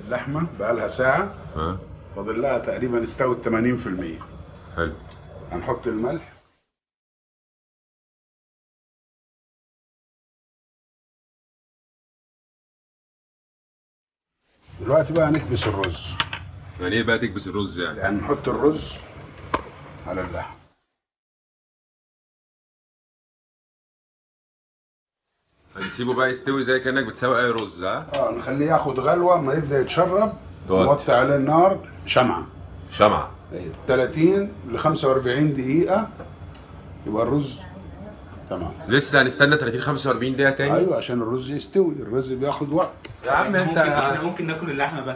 اللحمه بقى لها ساعه ها فاضل لها تقريبا استوت 80% حلو هنحط الملح دلوقتي بقى نكبس الرز يعني ايه بقى تكبس الرز يعني يعني نحط الرز على اللحم هنسيبه بقى يستوي زي كانك بتسوي اي رز ها اه نخليه ياخد غلوه ما يبدا يتشرب توطي. نوطي عليه النار شمعه شمعة 30 ل 45 دقيقه يبقى الرز تمام لسه هنستنى 30 45 دقيقة تاني ايوه عشان الرز يستوي الرز بياخد وقت يا عم ممكن انت احنا ممكن ناكل اللحمه بس